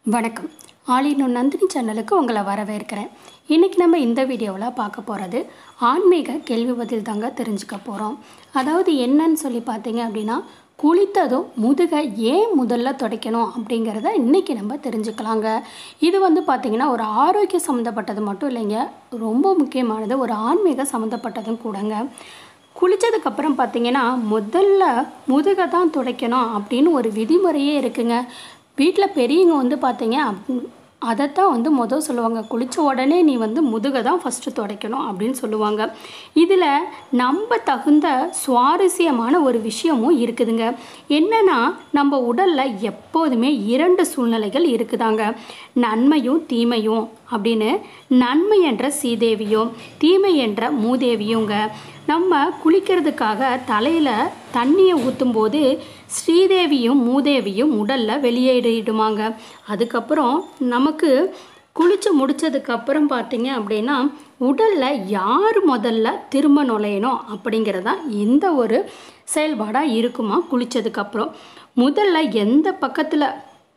வணக்கம் ஆலினு நந்தினி சேனலுக்கு உங்களை வரவேற்கிறேன் இன்றைக்கி நம்ம இந்த வீடியோவில் பார்க்க போகிறது ஆன்மீக கேள்வி பதில் தாங்க தெரிஞ்சுக்க போகிறோம் அதாவது என்னன்னு சொல்லி பார்த்தீங்க அப்படின்னா குளித்ததும் முதுகை ஏன் முதல்ல துடைக்கணும் அப்படிங்கிறத இன்றைக்கி நம்ம தெரிஞ்சுக்கலாங்க இது வந்து பார்த்திங்கன்னா ஒரு ஆரோக்கிய சம்மந்தப்பட்டது மட்டும் இல்லைங்க ரொம்ப முக்கியமானது ஒரு ஆன்மீக சம்மந்தப்பட்டதும் கூடங்க குளித்ததுக்கப்புறம் பார்த்தீங்கன்னா முதல்ல முதுகை தான் துடைக்கணும் அப்படின்னு ஒரு விதிமுறையே இருக்குங்க வீட்டில் பெரியவங்க வந்து பார்த்தீங்க அப்- அதைத்தான் வந்து முதல் சொல்லுவாங்க குளித்த உடனே நீ வந்து முதுகை தான் ஃபஸ்ட்டு துடைக்கணும் அப்படின்னு சொல்லுவாங்க இதில் நம்ப தகுந்த சுவாரஸ்யமான ஒரு விஷயமும் இருக்குதுங்க என்னன்னா நம்ம உடலில் எப்போதுமே இரண்டு சூழ்நிலைகள் இருக்குதாங்க நன்மையும் தீமையும் அப்படின்னு நன்மை என்ற சீதேவியும் தீமை என்ற மூதேவியுங்க நம்ம குளிக்கிறதுக்காக தலையில் தண்ணியை ஊற்றும்போது ஸ்ரீதேவியும் மூதேவியும் உடலில் வெளியேறிடுமாங்க அதுக்கப்புறம் நமக்கு குளித்து முடிச்சதுக்கப்புறம் பார்த்தீங்க அப்படின்னா உடலில் யார் முதல்ல திரும்ப நுழையணும் அப்படிங்கிறதான் இந்த ஒரு செயல்பாடாக இருக்குமா குளித்ததுக்கப்புறம் முதல்ல எந்த பக்கத்தில்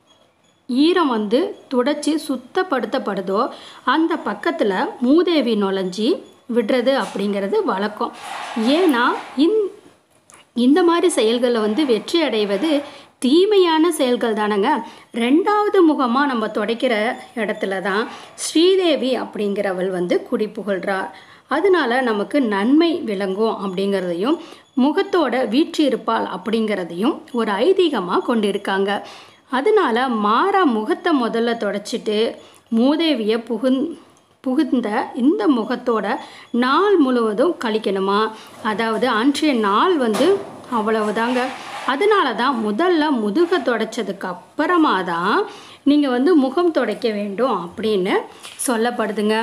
ஈரம் வந்து துடைச்சி சுத்தப்படுத்தப்படுதோ அந்த பக்கத்தில் மூதேவி நுழைஞ்சி விடுறது அப்படிங்கிறது வழக்கம் ஏன்னா இந் இந்த மாதிரி செயல்களில் வந்து வெற்றி அடைவது தீமையான செயல்கள் தானங்க ரெண்டாவது முகமாக நம்ம துடைக்கிற இடத்துல தான் ஸ்ரீதேவி அப்படிங்கிறவள் வந்து குடி புகழ்றார் அதனால நமக்கு நன்மை விளங்கும் அப்படிங்கிறதையும் முகத்தோட வீற்றிருப்பாள் அப்படிங்கிறதையும் ஒரு ஐதீகமாக கொண்டிருக்காங்க அதனால மாறா முகத்தை முதல்ல தொடச்சிட்டு மூதேவியை புகுந் புகுந்த இந்த முகத்தோட நாள் முழுவதும் கழிக்கணுமா அதாவது அன்றைய நாள் வந்து அவ்வளவுதாங்க அதனால தான் முதல்ல முதுகை தொடச்சதுக்கு அப்புறமா தான் நீங்கள் வந்து முகம் துடைக்க வேண்டும் அப்படின்னு சொல்லப்படுதுங்க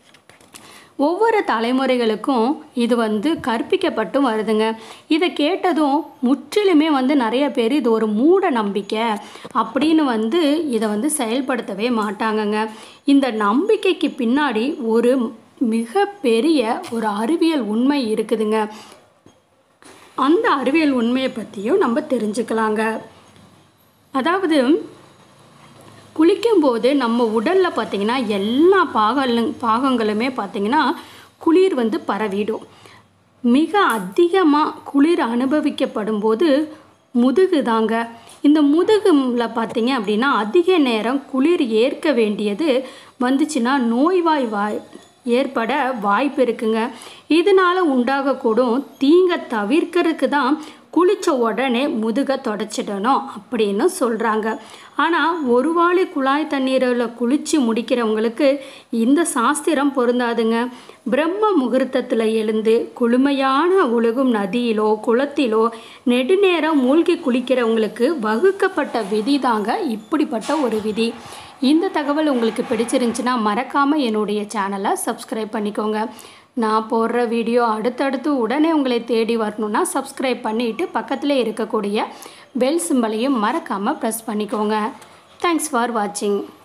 ஒவ்வொரு தலைமுறைகளுக்கும் இது வந்து கற்பிக்கப்பட்டும் வருதுங்க இதை கேட்டதும் முற்றிலுமே வந்து நிறைய பேர் இது ஒரு மூட நம்பிக்கை அப்படின்னு வந்து இதை வந்து செயல்படுத்தவே மாட்டாங்கங்க இந்த நம்பிக்கைக்கு பின்னாடி ஒரு மிகப்பெரிய ஒரு அறிவியல் உண்மை இருக்குதுங்க அந்த அறிவியல் உண்மையை பற்றியும் நம்ம தெரிஞ்சுக்கலாங்க அதாவது குளிக்கும்போது நம்ம உடலில் பார்த்திங்கன்னா எல்லா பாகலும் பாகங்களுமே பார்த்திங்கன்னா குளிர் வந்து பரவிடும் மிக அதிகமாக குளிர் அனுபவிக்கப்படும் போது முதுகு தாங்க இந்த முதுகுல பார்த்தீங்க அப்படின்னா அதிக நேரம் குளிர் ஏற்க வேண்டியது வந்துச்சுன்னா நோய்வாய் வாய் ஏற்பட வாய்ப்பு இருக்குங்க இதனால உண்டாகக்கூடும் தீங்கை தவிர்க்கறதுக்கு தான் குளிச்ச உடனே முதுகை தொடச்சிடணும் அப்படின்னு சொல்கிறாங்க ஆனால் ஒரு வாளி குழாய் தண்ணீரில் குளித்து முடிக்கிறவங்களுக்கு இந்த சாஸ்திரம் பொருந்தாதுங்க பிரம்ம முகூர்த்தத்தில் எழுந்து குளுமையான ஒழுகும் நதியிலோ குளத்திலோ நெடுநேரம் மூழ்கி குளிக்கிறவங்களுக்கு வகுக்கப்பட்ட விதி தாங்க இப்படிப்பட்ட ஒரு விதி இந்த தகவல் உங்களுக்கு பிடிச்சிருந்துச்சுன்னா மறக்காமல் என்னுடைய சேனலை சப்ஸ்கிரைப் பண்ணிக்கோங்க நான் போடுற வீடியோ அடுத்தடுத்து உடனே உங்களை தேடி வரணும்னா சப்ஸ்கிரைப் பண்ணிவிட்டு பக்கத்தில் இருக்கக்கூடிய பெல் சிம்பலையும் மறக்காமல் ப்ரெஸ் பண்ணிக்கோங்க தேங்க்ஸ் ஃபார் வாட்சிங்